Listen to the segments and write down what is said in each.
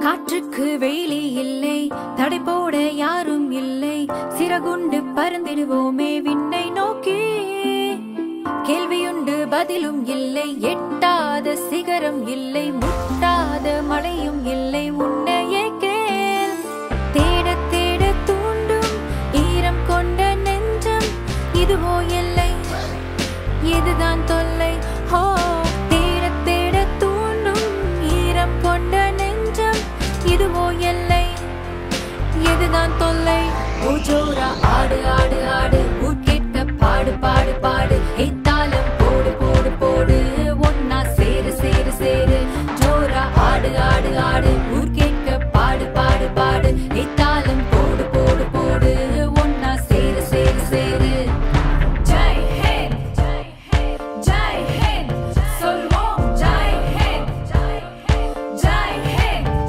காற்றுக்கு வேலி இல்லை தடை போட யாரும் இல்லை சிறகுண்டு பறந்திடுவோமே விண்ணை நோக்கி கேள்வியுண்டு பதிலும் இல்லை எட்டாத சிகரம் இல்லை முட்டாத மழையும் இல்லை உன்னையே கேள் தேட தேட தூண்டும் ஈரம் கொண்ட நெஞ்சம் இதுவோ எல்லை இதுதான் தொல்லை ஹோ தேட தேட தூண்டும் ஈரம் கொண்ட நெஞ்சம் இதுவோ எல்லை இதுதான் தொல்லை ஓ ஜோரா ஆடு ஆடு ஆடு ஊர் கேட்க பாடு பாடு பாடு எத்தாலம் போடு போடு போடு ஒன்னா சேரு சேரு சேரு ஜோரா ஆடு ஆடு ஆடு ஊர் கேட்க பாடு பாடு பாடு எத்தாலம் போடு போடு போடு ஒன்னா சேரு சேரு சேரு ஜெய் ஹிந்த் ஜெய் ஹிந்த் ஜெய் ஹிந்த் சொல்வோம் ஜெய் ஹிந்த் ஜெய் ஹிந்த் ஜெய் ஹிந்த்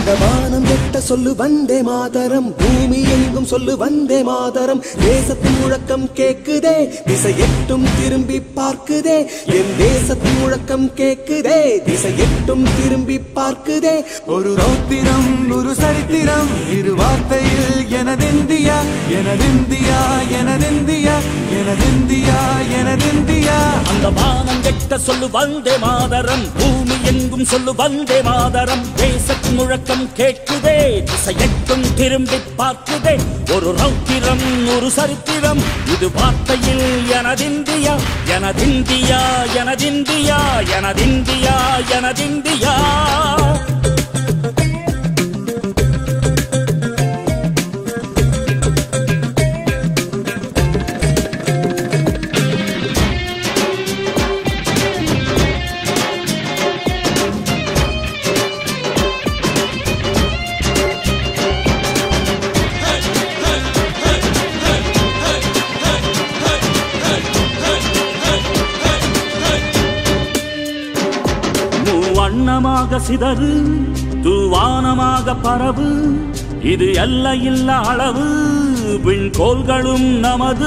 அந்த வானம் எட்ட சொல்லு வந்தே மாதரம் பூமி எங்கும் சொல்லு வந்தே மாதரம் தேசத்தின் முழக்கம் கேக்குதே திசை எட்டும் திரும்பி பார்க்குதே என் தேசத்தின் முழக்கம் கேக்குதே திசை எட்டும் திரும்பி பார்க்குதே ஒரு ரௌத்திரம் ஒரு சரித்திரம் இரு வார்த்தையில் எனதிந்தியா எனதிந்தியா எனதிந்தியா எனதிந்தியா எனதிந்தியா அந்த வானம் கெட்ட சொல்லு வந்தே மாதரம் பூமி எங்கும் சொல்லு வந்தே மாதரம் தேசத்தின் முழக்கம் கேட்குதே திசையெட்டும் திரும்பி பார்க்குதே ஒரு ரௌத்திரம் ஒரு சரித்திரம் இது வார்த்தையில் எனதிந்தியா எனதிந்தியா எனதிந்தியா எனதிந்தியா எனதிந்தியா மூவண்ணமாக சிதறு தூவானமாக பரவு இது எல்லையில்ல அளவு விண்கோள்களும் நமது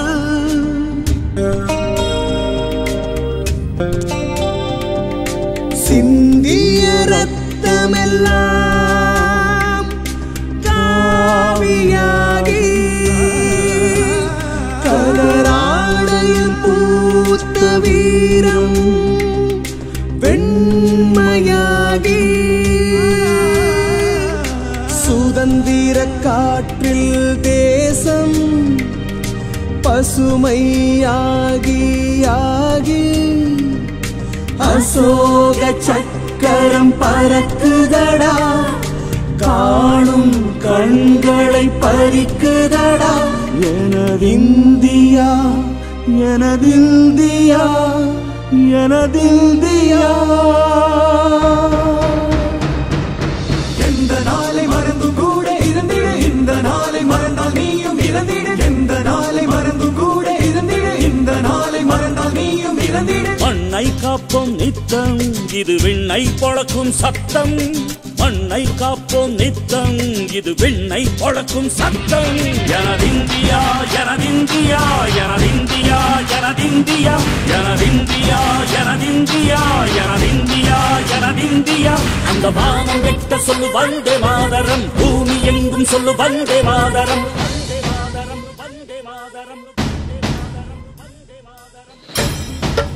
சிந்திய ரத்தமெல்லாம் காவியாகி கலராடையில் பூத்த வீரம் வெண்மையாகி சுதந்திர காற்றில் தேசம் பசுமையாகி ஆகி அசோக சக்கரம் பறக்குதடா காணும் கண்களை பறிக்குதடா எனதிந்தியா எனதிந்தியா எனதிந்தியா எந்த நாளை மறந்தும் கூட இருந்திடு இந்த நாளை மறந்தால் நீயும் இறந்திடு எந்த நாளை மறந்தும் கூட இருந்திடு இந்த நாளை மறந்தால் நீயும் இறந்திடு மண்ணை காப்போம் நித்தம் இது விண்ணை பொழக்கும் சத்தம் மண்ணை காப்போம் நித்தம் இது விண்ணை பொழக்கும் சத்தம் எனதிந்தியா எனதிந்தியா எனதிந்தியா எனதிந்தியா எனதிந்தியா எனதிந்தியா எனதிந்தியா எனதிந்தியா அந்த வானம் வெட்ட சொல்லு வந்தே மாதரம் பூமி எங்கும் சொல்லு வந்தே மாதரம் வந்தே மாதரம் வந்தே மாதரம் வந்தே மாதரம்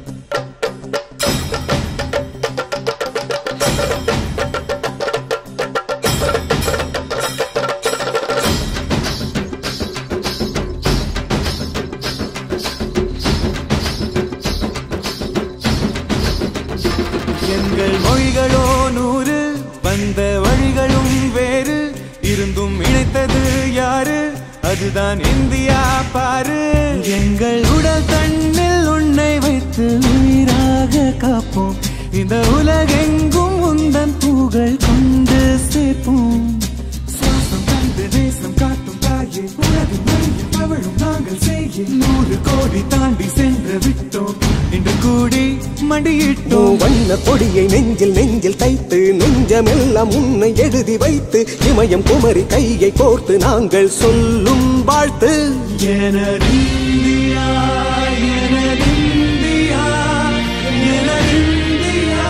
எங்கள் மொழிகளோ நூறு வந்த வழிகளும் வேறு இருந்தும் இணைத்தது யாரு அதுதான் இந்தியா பாரு எங்கள் உடல் தன்னில் உன்னை வைத்து உயிராக காப்போம் இந்த உலகெங்கும் உந்தன் புகழ் கொண்டு சேர்ப்போம் சுவாசம் தந்து நேசம் காட்டும் தாயே உலகின் மையில் தவழும் நாங்கள் செய்ய நூறு கோடி தாண்டி சென்று விட்டோம் இன்று கூடி மண்டியிட்டோம் வண்ண கொடியை நெஞ்சில் நெஞ்சில் தைத்து நெஞ்சமெல்லாம் உன்னை எழுதி வைத்து இமயம் குமரி கையை கோர்த்து நாங்கள் சொல்லும் வாழ்த்து எனதிந்தியா எனதிந்தியா எனதிந்தியா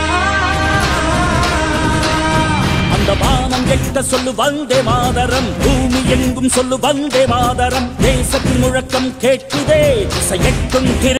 அந்த வானம் எட்ட சொல்லு வந்தே மாதரம் பூமி எங்கும் சொல்லு வந்தே மாதரம் தேசத்தின் முழக்கம் கேட்குதே திசையெட்டும் திரு